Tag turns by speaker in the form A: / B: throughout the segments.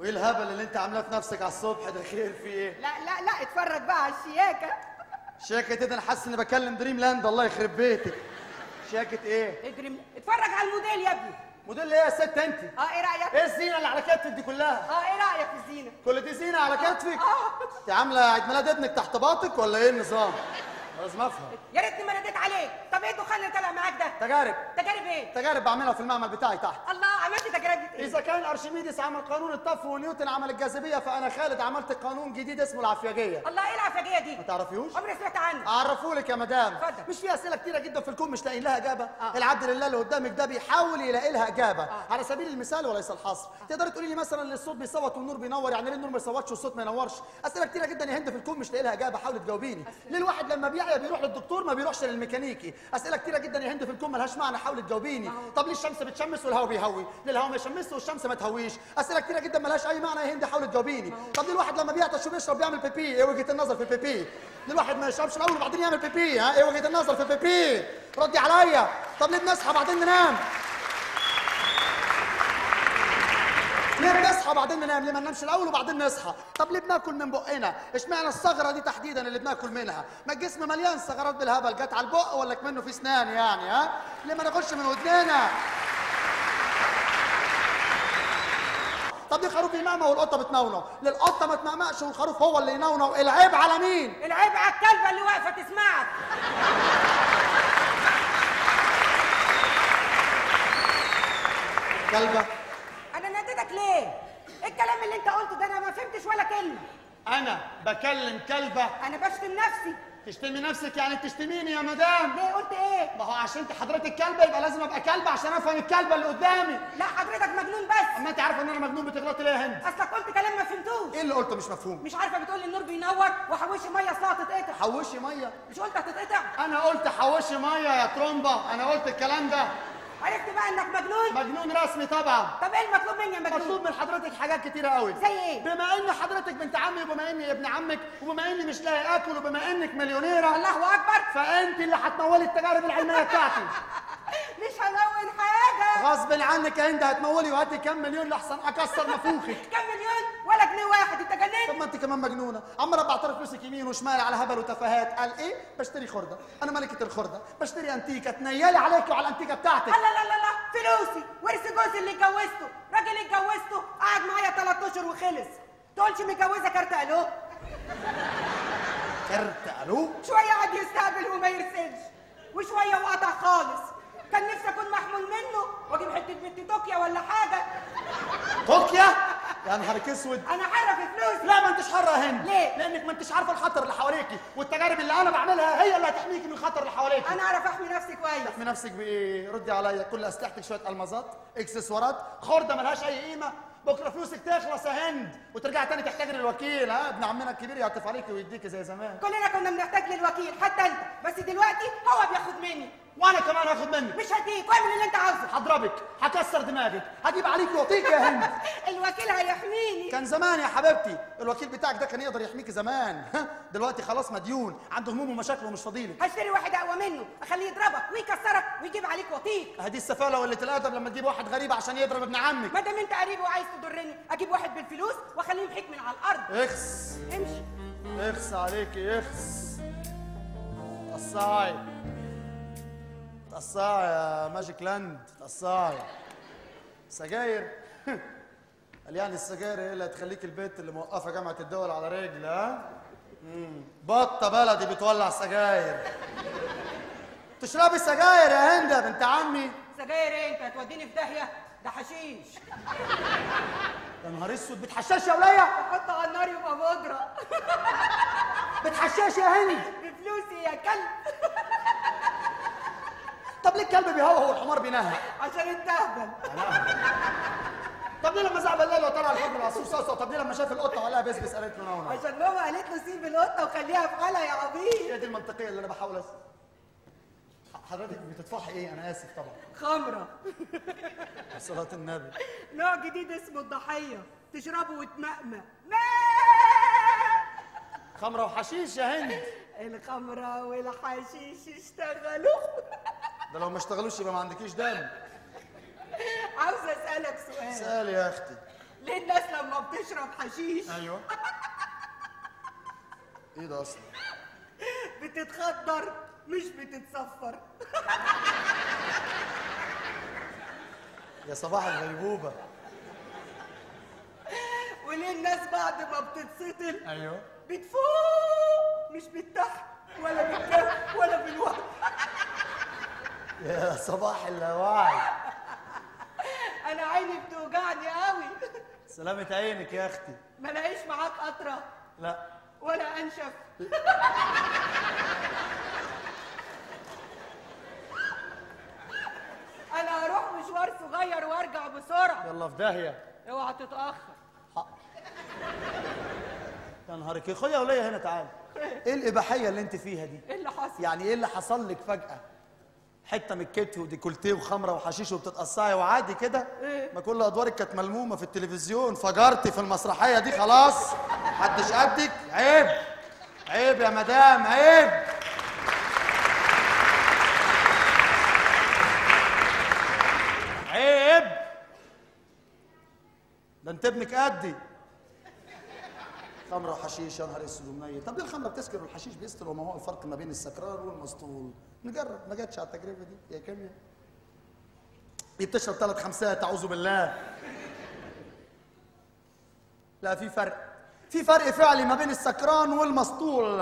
A: وايه الهبل اللي انت عاملاه في نفسك على الصبح ده خير في ايه
B: لا لا لا اتفرج بقى على الشياكه
A: شاكة ايه ده انا حاسس اني بكلم دريم لاند الله يخرب بيتك شاكة ايه
B: اجري اتفرج على الموديل يا ابني
A: موديل ايه يا ست انت
B: اه ايه رايك
A: ايه الزينه اللي على كتفك دي كلها
B: اه ايه رايك في الزينه
A: كل دي زينه على كتفك
B: اه
A: انت عامله عيد ميلاد ابنك تحت باطك ولا ايه النظام لازم افهم
B: يا ريتني ما نديت عليك طب ايه الدخان اللي طالع معاك ده
A: تجارب
B: تجارب ايه
A: تجارب بعملها في المعمل بتاعي تحت
B: الله عملت تجارب ايه
A: إذا كان أرشميدس عمل قانون الطف ونيوتن عمل الجاذبية فأنا خالد عملت قانون جديد اسمه العفياجية
B: الله ايه العفاجيه دي
A: ما تعرفيوش؟
B: عمري سمعت عنه
A: أعرفهولك يا مدام
B: اتفضل.
A: مش في أسئلة كتيرة جدا في الكون مش لاقيين لها إجابة
B: آه.
A: العبد لله اللي قدامك ده بيحاول يلاقي لها إجابة على سبيل المثال وليس الحصر تقدري تقولي لي مثلا ليه الصوت بيصوت والنور بينور يعني ليه النور ما يصوتش والصوت ما ينورش أسئلة كتيرة جدا يا هند في الكون مش لاقي لها إجابة حاولي تجاوبيني ليه الواحد لما بيعيا بيروح للدكتور ما بيروحش للميكانيكي أسئلة كتيرة جدا يا هند في الكون ملهاش معنى حاولي تجاوبيني طب ليه الشمس بتشمس والهواء بيهوي ليه الهواء ما يشمسش والشمس ما تهويش أسئلة كتيرة جدا ملهاش أي معنى يا هند حاولي تجاوبيني طب ليه الواحد لما بيعطش وبيشرب بيعمل بيبي ايه وجهة النظر في البيبي ليه الواحد ما يشربش الاول وبعدين يعمل بيبي ها ايه وجهة النظر في البيبي ردي عليا طب ليه بنصحى بعدين ننام ليه بنصحى بعدين ننام ليه ما ننامش الاول وبعدين نصحى طب ليه بناكل من بقنا اشمعنى الثغره دي تحديدا اللي بناكل منها ما الجسم مليان ثغرات بالهبل جت على البق ولا منه في اسنان يعني ها ليه ما ناخدش من ودننا طب ليه خروف يمامى والقطه بتنونو ليه القطه ما تمامقش والخروف هو اللي ينونو العيب على مين
B: العيب على الكلبه اللي واقفه تسمعك
A: كلبه
B: انا ناديتك ليه ايه الكلام اللي انت قلته ده انا ما فهمتش ولا كلمه
A: انا بكلم كلبه
B: انا بشتم نفسي
A: تشتمي نفسك يعني تشتميني يا مدام
B: ليه قلت ايه
A: ما هو عشان انت حضرتك كلبه يبقى لازم ابقى كلبه عشان افهم الكلبه اللي قدامي
B: لا حضرتك مجنون بس
A: اما انت عارفه ان انا مجنون بتغلطي ليه يا هند
B: اصلك قلت كلام ما فهمتوش
A: ايه اللي قلته مش مفهوم
B: مش عارفه بتقول لي النور بينور وحوشي ميه اصلها تتقطع
A: حوشي ميه
B: مش قلت هتتقطع
A: انا قلت حوشي ميه يا ترومبا انا قلت الكلام ده
B: عرفت بقى انك مجنون
A: مجنون رسمي طبعا
B: طب ايه المطلوب مني يا مجنون
A: مطلوب من حضرتك حاجات كتيرة قوي
B: زي ايه؟
A: بما ان حضرتك بنت عمي وبما اني ابن عمك وبما اني مش لاقي اكل وبما انك مليونيرة
B: الله اكبر
A: فانت اللي هتمولي التجارب العلمية بتاعتي
B: مش هلون حاجه
A: غصب عنك يا هند هتمولي وهاتي كام مليون لحسن اكسر نافوخك
B: كام مليون ولا جنيه واحد انت
A: طب
B: جننت
A: ما انت كمان مجنونه عماله بعترف فلوسك يمين وشمال على هبل وتفاهات قال ايه بشتري خرده انا ملكه الخرده بشتري انتيكه تنيالي عليك وعلى الانتيكه بتاعتك
B: لا لا لا لا فلوسي ورث جوزي اللي اتجوزته راجل اتجوزته قعد معايا ثلاث اشهر وخلص تقولش متجوزه كارت الو
A: كرت الو
B: شويه قعد يستقبل وما يرسلش وشويه وقطع خالص كان نفسي اكون محمول منه واجيب حته بنت توكيا ولا حاجه
A: طوكيا يا نهارك اسود
B: انا عارف فلوسي
A: لا ما انتش حره يا هند
B: ليه؟
A: لانك ما انتش عارفه الخطر اللي حواليكي والتجارب اللي انا بعملها هي اللي هتحميكي من الخطر اللي حواليكي
B: انا اعرف احمي نفسي كويس
A: تحمي نفسك بايه ردي عليا كل اسلحتك شويه المظات اكسسوارات خرده ملهاش اي قيمه بكره فلوسك تخلص يا هند وترجعي تاني تحتاجي للوكيل ها ابن عمنا الكبير يعطف عليكي ويديكي زي زمان
B: كلنا كنا بنحتاج للوكيل حتى انت بس دلوقتي هو بياخد مني
A: وانا كمان هاخد منك
B: مش هديك واعمل اللي انت عاوزه
A: هضربك هكسر دماغك هجيب عليك واطيك يا هند
B: الوكيل هيحميني
A: كان زمان يا حبيبتي الوكيل بتاعك ده كان يقدر يحميكي زمان دلوقتي خلاص مديون عنده هموم ومشاكل ومش فاضيلك
B: هشتري واحد اقوى منه اخليه يضربك ويكسرك ويجيب عليك وطيك
A: هدي السفاله وقله الادب لما تجيب واحد غريب عشان يضرب ابن عمك
B: ما دام انت قريب وعايز تضرني اجيب واحد بالفلوس واخليه يمحيك من على الارض
A: اخس
B: امشي
A: اخس عليكي اخس قصاعي قصاعي يا ماجيك لاند قصاعي سجاير قال يعني السجاير هي اللي هتخليك البيت اللي موقفه جامعه الدول على رجل ها مم. بطه بلدي بتولع سجاير تشربي سجاير يا هند يا بنت عمي
B: سجاير ايه انت هتوديني في داهيه ده حشيش
A: يا نهار اسود بتحشاش يا وليه
B: حط على النار يبقى بودره
A: بتحشاش يا هند
B: بفلوسي يا كلب
A: طب ليه الكلب بيهوهو والحمار بينهق
B: عشان انت اهبل
A: طب ليه لما زعل الليل وطلع الفجر العصفور صوصه طب ليه لما شاف القطه وقالها بسبس قالت له نونو
B: عشان ماما قالت له سيب القطه وخليها في حالها يا عبيط
A: هي دي المنطقيه اللي انا بحاول أس... حضرتك بتتفحي ايه انا اسف طبعا
B: خمره
A: صلاه النبي
B: نوع جديد اسمه الضحيه تشربه وتمأمأ
A: خمره وحشيش يا هند
B: الخمره والحشيش اشتغلوا
A: ده لو ما اشتغلوش يبقى ما عندكيش دم
B: عاوزه اسالك سؤال
A: سالي يا اختي
B: ليه الناس لما بتشرب حشيش
A: ايوه ايه ده اصلا
B: بتتخدر مش بتتصفر
A: يا صباح الغيبوبه
B: وليه الناس بعد ما بتتسطل
A: ايوه
B: بتفوق مش بالتحت ولا بالجنب ولا بالوقت
A: يا صباح اللاوعي
B: انا عيني بتوجعني قوي
A: سلامة عينك يا اختي
B: ما لاقيش معاك قطره
A: لا
B: ولا انشف انا هروح مشوار صغير وارجع بسرعه
A: يلا في داهيه
B: اوعى تتاخر
A: يا نهارك يا اخويا وليا هنا تعالى ايه الاباحيه اللي انت فيها دي
B: ايه اللي حصل
A: يعني ايه اللي حصل لك فجاه حته من الكتف وديكولتيه وخمره وحشيش وبتتقصعي وعادي كده
B: إيه؟
A: ما كل ادوارك كانت ملمومه في التلفزيون فجرتي في المسرحيه دي خلاص محدش قدك عيب عيب يا مدام عيب عيب ده انت ابنك قدي خمره وحشيش يا نهار اسود ومنيل طب ليه الخمره بتسكر والحشيش بيسكر وما هو الفرق ما بين السكران والمسطول نجرب ما جاتش على التجربه دي يا كيمياء دي بتشرب ثلاث خمسات اعوذ بالله لا في فرق في فرق فعلي ما بين السكران والمسطول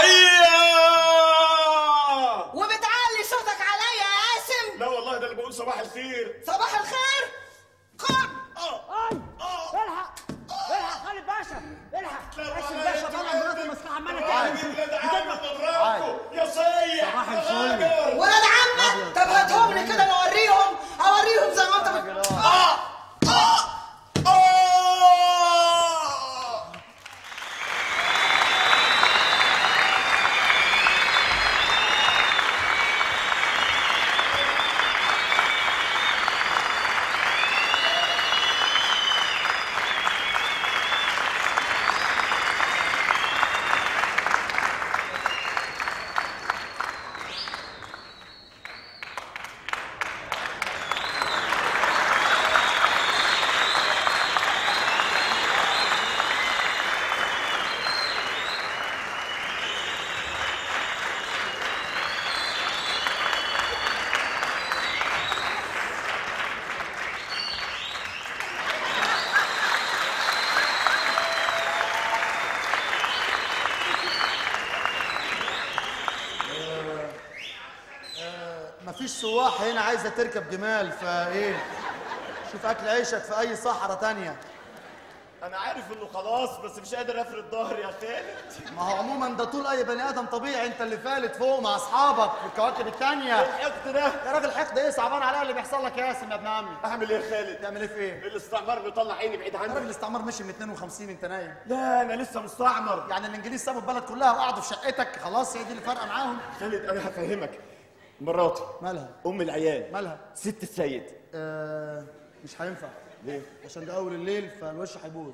C: ايوه
D: وبتعلي صوتك عليا يا قاسم
C: لا والله ده اللي بقول صباح الخير
D: صباح الخير قم
E: الحق الحق خالد باشا الحق
C: لا
E: قاسم
C: والله
E: باشا
C: انت
E: طلع
C: بجد.
E: مرات المصلحه عماله
C: عادي
E: تعمل
C: ولاد عم بضربكم يا صيح
E: صباح الفل.
D: ولاد عمك طب هاتهم لي كده نوريهم اوريهم زي ما انت بت...
A: مفيش سواح هنا عايزه تركب جمال فايه شوف اكل عيشك في اي صحراء تانية
C: انا عارف انه خلاص بس مش قادر افرد ظهري يا خالد
A: ما هو عموما ده طول اي بني ادم طبيعي انت اللي فالت فوق مع اصحابك في الكواكب التانية
C: الحقد ده
A: يا راجل حقد ايه صعبان عليا اللي بيحصل لك يا ياسم يا ابن عمي
C: اعمل ايه يا خالد
A: تعمل ايه في ايه؟
C: الاستعمار بيطلع عيني بعيد
A: يا راجل
C: عني
A: الاستعمار مشي من 52 انت نايم
C: لا انا لسه مستعمر
A: يعني الانجليز سابوا البلد كلها وقعدوا في شقتك خلاص هي دي اللي فارقه معاهم
C: خالد انا هفهمك مراتي
A: مالها؟
C: ام العيال
A: مالها؟
C: ست السيد
A: آه مش هينفع
C: ليه؟
A: عشان ده اول الليل فالوش هيبوظ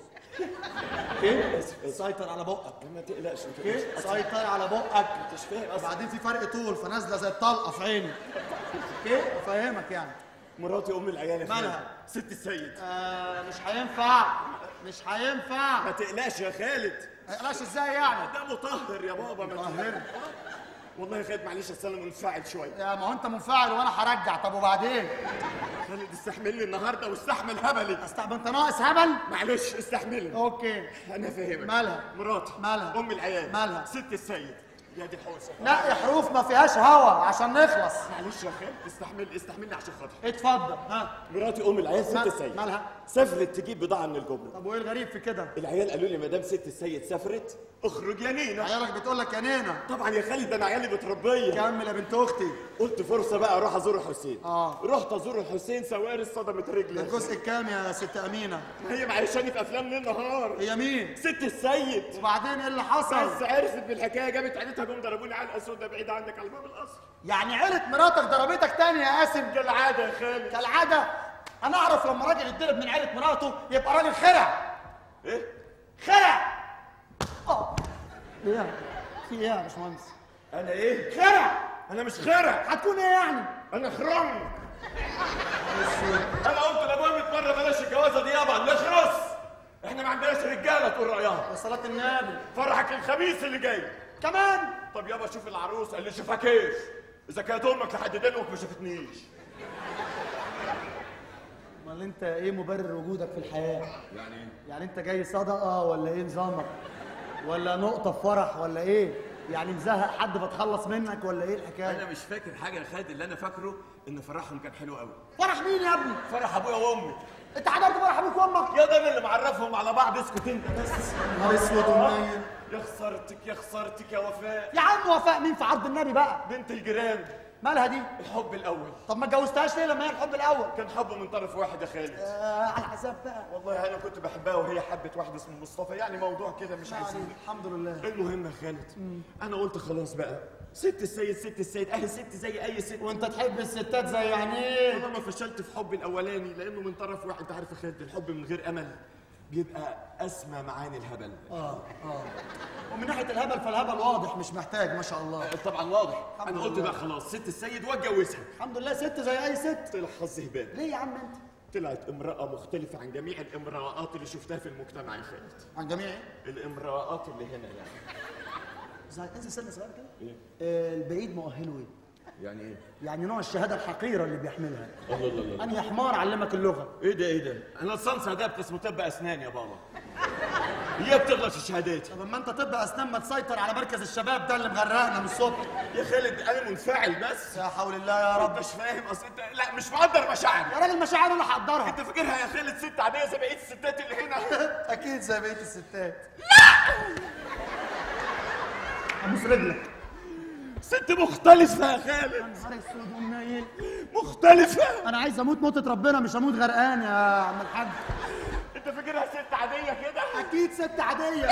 C: ايه؟
A: سيطر على بقك
C: ما تقلقش ما
A: ايه
C: تقلقش
A: سيطر على بقك
C: مش فاهم اصلا
A: وبعدين في فرق طول فنازله زي الطلقه في عيني ايه افهمك يعني
C: مراتي ام العيال يا خالد
A: مالها؟
C: ست السيد
A: آه مش هينفع مش هينفع
C: ما تقلقش يا خالد
A: هيقلاش ازاي يعني
C: ده مطهر يا بابا ما
A: طاهر
C: والله يا خالد معلش اصل انا منفعل شويه
A: يا ما هو انت منفعل وانا هرجع طب وبعدين
C: خالد استحملني النهارده واستحمل هبلي
A: استعب انت ناقص هبل
C: معلش استحملني
A: اوكي
C: انا فاهمك
A: مالها؟
C: مراتي
A: مالها؟
C: ام العيال
A: مالها؟
C: ست السيد يا دي حوسه
A: نقي حروف ما فيهاش هوا عشان نخلص
C: معلش يا خالد استحمل استحملني عشان خاطري
A: اتفضل ها
C: مراتي ام العيال ست
A: مال-
C: السيد
A: مالها؟
C: سافرت تجيب بضاعه من الجمله
A: طب وايه الغريب في كده
C: العيال قالوا لي مدام ست السيد سافرت اخرج يا نينا
A: عيالك بتقول لك يا نينا
C: طبعا يا خالد ده انا عيالي متربيه
A: كمل يا بنت اختي
C: قلت فرصه بقى اروح ازور الحسين
A: آه.
C: رحت ازور الحسين سواري صدمت
A: ده
C: رجلي
A: الجزء الكام يا ست امينه
C: هي معيشاني في افلام ليل نهار
A: هي مين
C: ست السيد
A: وبعدين ايه اللي
C: بس
A: حصل
C: عرفت بالحكايه جابت عيلتها جم ضربوني علقه سودا بعيد عنك على باب القصر
A: يعني عيله مراتك ضربتك تاني يا قاسم
C: كالعاده يا خالد
A: كالعاده انا اعرف لما راجل يتضرب من عيله مراته يبقى راجل خرع
C: ايه
A: خرع اه ايه في ايه يا باشمهندس
C: انا ايه
A: خرع
C: انا مش خرع
A: هتكون ايه يعني
C: انا خرم انا قلت لابويا 100 مره بلاش الجوازه دي يابا نخرس احنا ما عندناش رجاله تقول رايها
A: يا صلاة النبي
C: فرحك الخميس اللي جاي
A: كمان
C: طب يابا شوف العروس اللي شافكيش اذا كانت امك لحد دلوقتي ما شافتنيش
A: امال انت ايه مبرر وجودك في الحياة؟
C: يعني ايه
A: يعني انت جاي صدقة ولا ايه نظامك؟ ولا نقطة في فرح ولا ايه؟ يعني مزهق حد بتخلص منك ولا ايه الحكاية؟
C: انا مش فاكر حاجه يا خالد اللي انا فاكره ان فرحهم كان حلو قوي
A: فرح مين يا ابني؟
C: فرح ابويا وامي
A: انت حضرت فرح ابوك وامك؟
C: يا ده انا اللي معرفهم على بعض اسكت انت بس
A: نهار اسود ومنيل
C: يا خسارتك يا خسارتك يا وفاء
A: يا عم وفاء مين في عرض النبي بقى؟
C: بنت الجيران
A: مالها دي؟
C: الحب الاول
A: طب ما اتجوزتهاش ليه لما هي الحب الاول؟
C: كان حب من طرف واحد يا خالد
A: آه على حساب بقى
C: والله انا كنت بحبها وهي حبت واحد اسمه مصطفى يعني موضوع كده مش
A: يعني
C: عايزين
A: الحمد لله
C: المهم يا خالد انا قلت خلاص بقى ست السيد ست السيد اهي ست زي اي ست
A: وانت تحب الستات زي يعني ايه؟
C: انا ما فشلت في حبي الاولاني لانه من طرف واحد انت عارف يا خالد الحب من غير امل بيبقى اسمى معاني الهبل
A: اه اه ومن ناحيه الهبل فالهبل واضح مش محتاج ما شاء الله
C: طبعا واضح
A: الحمد
C: انا قلت
A: لله.
C: بقى خلاص ست السيد واتجوزها
A: الحمد لله ست زي اي ست
C: طلع حظي هبال
A: ليه يا عم انت؟
C: طلعت امرأة مختلفة عن جميع الامرأات اللي شفتها في المجتمع يا خالد
A: عن جميع ايه؟
C: الامرأات اللي هنا يعني
A: زي انزل سنه صغيره كده
C: ايه
A: آه البعيد مؤهله ايه؟
C: يعني ايه
A: يعني نوع الشهاده الحقيره اللي بيحملها
C: الله الله الله
A: انهي حمار علمك اللغه
C: ايه ده ايه ده انا صنصة ده قسم طب اسنان يا بابا هي بتغلط الشهادات
A: طب اما انت طب اسنان ما تسيطر على مركز الشباب ده اللي مغرقنا من الصبح
C: يا خالد انا منفعل بس
A: يا حول الله يا رب
C: انت مش فاهم اصل انت لا مش مقدر مشاعري
A: يا راجل مشاعر انا هقدرها
C: انت فاكرها يا خالد ست عاديه زي بقيه الستات اللي هنا
A: اكيد زي بقيه الستات لا ابوس رجلك
C: ست مختلفه يا خالد
A: نهار اسود ومنيل
C: مختلفه
A: انا عايز اموت موتة ربنا مش اموت غرقان يا عم الحاج
C: انت فاكرها ست عاديه كده
A: اكيد ست عاديه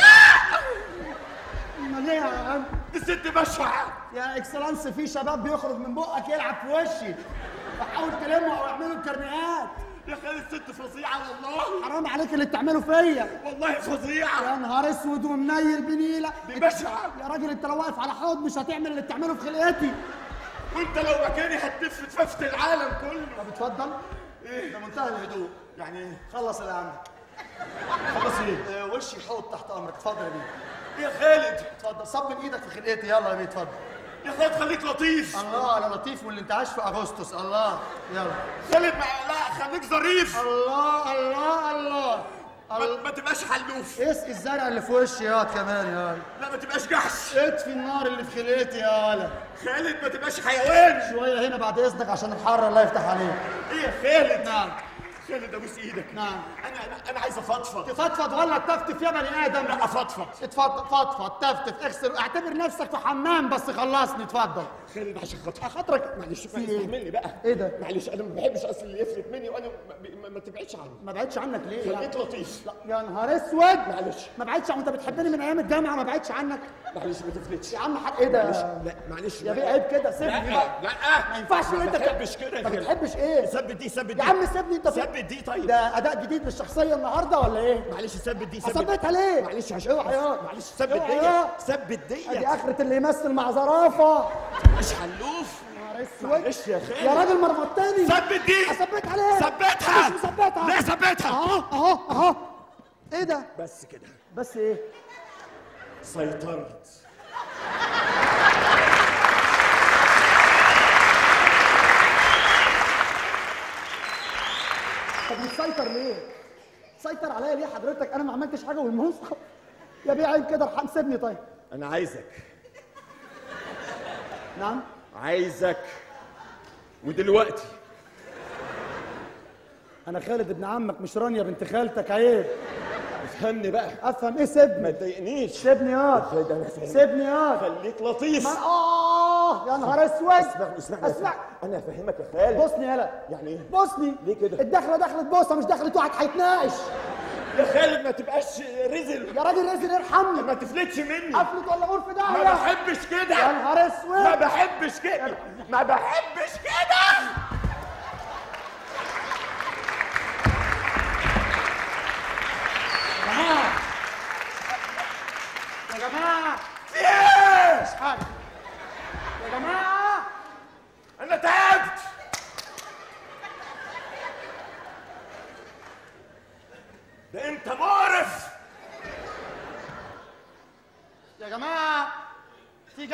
A: امال ايه يا عم
C: دي ست بشعه
A: يا اكسلانس في شباب بيخرج من بقك يلعب في وشي فحاول تلمه او اعملوا الكرنيهات
C: يا خالد ست فظيعه والله
A: حرام عليك اللي بتعمله فيا
C: والله فظيعه
A: يا نهار اسود ومنيل بنيله
C: دي بشعه
A: يا راجل انت لو واقف على حوض مش هتعمل اللي بتعمله في خلقتي
C: وانت لو مكاني هتلف تففت العالم كله
A: طب اتفضل ايه ده منتهى الهدوء
C: يعني ايه
A: خلص اللي عندك
C: خلاص ايه
A: آه، وشي حوض تحت امرك اتفضل يا بيه
C: يا خالد
A: اتفضل صب من ايدك في خلقتي يلا يا بيه اتفضل
C: يا خالد خليك لطيف
A: الله على لطيف والانتعاش في اغسطس الله يلا
C: خالد ما لا خليك ظريف
A: الله الله الله
C: ما, ما تبقاش حلوف
A: اسقي الزرع اللي في وشي ياض كمان يا
C: لا ما تبقاش جحش
A: اطفي النار اللي في خلقتي يا ولد
C: خالد ما تبقاش حيوان
A: شويه هنا بعد اذنك عشان الحر الله يفتح عليك
C: ايه يا خالد
A: نعم
C: خالد ابوس ايدك
A: نعم.
C: انا انا, أنا عايز افضفض
A: تفضفض ولا تفتف يا بني ادم
C: لا افضفض
A: اتفضل فضفض تفتف اغسل اعتبر نفسك في حمام بس خلصني اتفضل
C: خالد عشان خاطر
A: خاطرك
C: معلش
A: في
C: ما
A: ايه؟
C: استحملني بقى
A: ايه ده؟
C: معلش انا ما بحبش اصل اللي يفلت مني وانا ما, ما, ما تبعدش عني
A: ما بعدش عنك ليه يعني؟
C: خليك لطيف
A: لا يا نهار اسود
C: معلش
A: ما بعدش عن- انت بتحبني من ايام الجامعه ما بعدش عنك
C: معلش ما تفلتش
A: يا عم حق ايه ده
C: لا معلش
A: يا
C: لا.
A: بيه عيب كده سيبني
C: لا
A: بقى
C: لا
A: ما ينفعش ان
C: ما
A: انت
C: بحبش كده يا
A: ما
C: خالد.
A: بتحبش ايه
C: ثبت دي ثبت دي
A: يا عم سيبني انت في-
C: ثبت دي طيب
A: ده اداء جديد للشخصيه النهارده ولا ايه
C: معلش ثبت دي ثبت
A: اثبتها ليه
C: معلش عشان
A: اوعى يا
C: معلش ثبت
A: اوعى
C: دي
A: يا.
C: ثبت دي
A: ادي اخره اللي يمثل مع زرافه
C: مش حلوف
A: نهار اسود
C: معلش يا خالد
A: يا راجل مرمطتني
C: ثبت دي
A: اثبتها ليه
C: ثبتها
A: مش مثبتها
C: لا ثبتها
A: اهو اهو اهو ايه ده
C: بس كده
A: بس ايه
C: سيطرت
A: طب بتسيطر ليه؟ تسيطر عليا ليه حضرتك؟ أنا ما عملتش حاجة والمنصف يا بيه عيب كده ارحم سيبني طيب
C: انا عايزك
A: نعم
C: عايزك ودلوقتي
A: أنا خالد ابن عمك مش رانيا بنت خالتك عيب
C: افهمني بقى
A: أفهم إيه
C: ما
A: سيبني
C: تضايقنيش
A: سيبني يا
C: خالد انا فاهم
A: سيبني يا
C: خليك لطيف
A: ما- آه يا نهار أسود
C: اسمعني اسمعني
A: اسمع
C: انا افهمك يا خالد
A: بوسني يلا
C: يعني ايه
A: بوسني
C: ليه كده؟
A: الدخلة دخلة بوسة مش دخلة واحد هيتناقش
C: يا خالد ما تبقاش رزل
A: يا راجل رزق ارحمني
C: ما تفلتش مني
A: قفلت ولا غرفة
C: ما
A: داهية
C: بحبش
A: يا
C: كده
A: نهار
C: ما
A: أسود
C: بحبش كده ما بحبش كده
A: يا جماعة
C: في ايه
A: مش حاجة يا جماعة
C: انا تعبت ده انت مقرف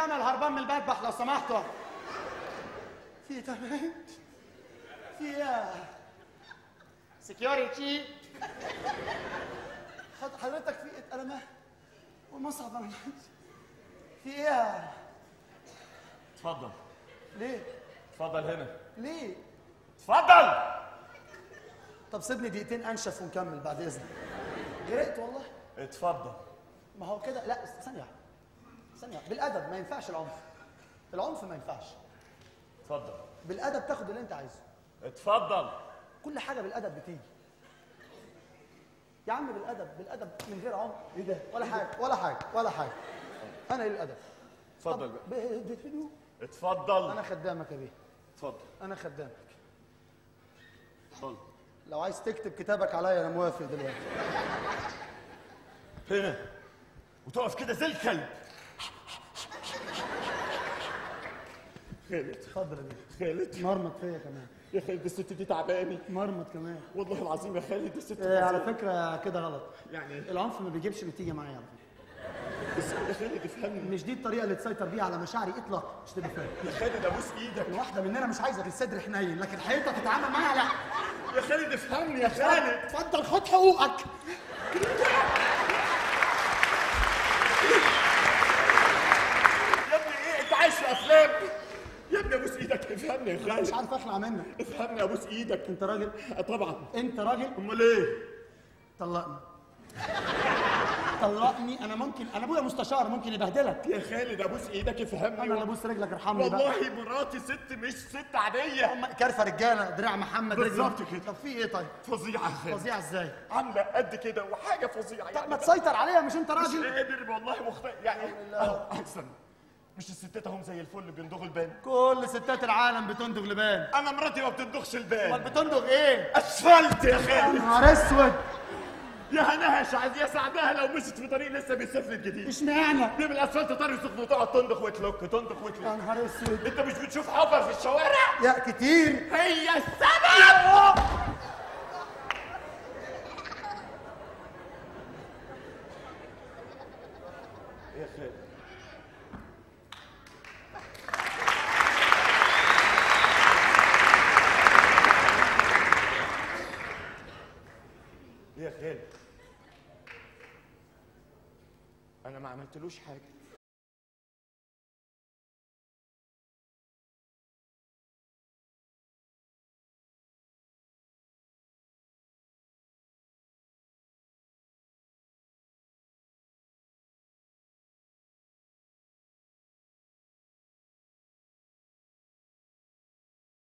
A: انا الهربان من المذبح لو سمحتوا في تمام في ايه سكيورتي حضرتك في انا ما ومصعب انا في ايه
C: اتفضل
A: ليه
C: اتفضل هنا
A: ليه
C: اتفضل
A: طب سيبني دقيقتين انشف ونكمل بعد اذنك غرقت والله
C: اتفضل
A: ما هو كده لا است- ثانيه واحدة. ثانيه واحدة. بالادب ما ينفعش العنف العنف ما ينفعش
C: اتفضل
A: بالادب تاخد اللي انت عايزه
C: اتفضل
A: كل حاجه بالادب بتيجي يا عم بالادب بالادب من غير عنف ايه ده ولا حاجه ولا حاجه ولا حاجه انا ايه الادب
C: اتفضل
A: طب
C: بقى
A: ب- بهدوء
C: اتفضل
A: انا خدامك يا بيه
C: اتفضل
A: انا خدامك
C: اتفضل
A: لو عايز تكتب كتابك عليا انا موافق دلوقتي
C: هنا وتقف كده زي الكلب خالد
A: اتفضل يا بيه
C: خالد
A: مرمط فيا كمان
C: يا خالد الست دي تعباني
A: مرمط كمان
C: والله العظيم يا خالد الست
A: إيه على
C: فظيعة.
A: فكره كده غلط
C: يعني إيه؟
A: العنف ما بيجيبش نتيجه معايا على فكره
C: بس يا خالد افهمني
A: مش دي الطريقه اللي تسيطر بيها على مشاعري اطلاقا مش تبقى فاهم
C: يا خالد ابوس ايدك
A: الواحده مننا مش عايزه الصدر حنين لكن حقيقتها تتعامل معاها لا
C: يا خالد افهمني يا خالد
A: اتفضل خد حقوقك
C: يا ابني ايه انت عايش في افلام يا ابني ابوس ايدك افهمني يا
A: مش
C: خالد
A: عارف اخلع منك
C: افهمني ابوس ايدك
A: انت راجل
C: آه، طبعا
A: انت راجل
C: امال ايه
A: طلقني طلقني انا ممكن انا ابويا مستشار ممكن يبهدلك
C: يا خالد ابوس ايدك افهمني
A: انا اللي ابوس رجلك ارحمني بقى
C: والله مراتي ست مش ست عاديه
A: هم كارفه رجاله دراع محمد رجل.
C: بالظبط كده.
A: طب في ايه طيب
C: فظيعه يا خالد
A: فظيعه ازاي
C: عامله قد كده وحاجه فظيعه
A: طب ما تسيطر عليها مش انت
C: مش
A: راجل
C: قادر والله مختلف يعني اهو احسن مش الستات هم زي الفل بيندغوا البان
A: كل ستات العالم بتندغ لبان
C: انا مراتي ما بتندغش
A: امال
C: البان
A: بتندغ ايه
C: اسفلت يا
A: يا
C: خالد
A: نهار اسود
C: يا هناها شعز يا سعدها لو مشت في طريق لسه بيسافر جديد
A: اشمعنى
C: دي من الاسفلت طريق سخن وتقعد تندخ وتلوك تندخ وتلوك
A: يا نهار اسود
C: انت مش بتشوف حفر في الشوارع
A: يا كتير
C: هي السبب يا خالد يا خالد انا ما عملتلوش حاجه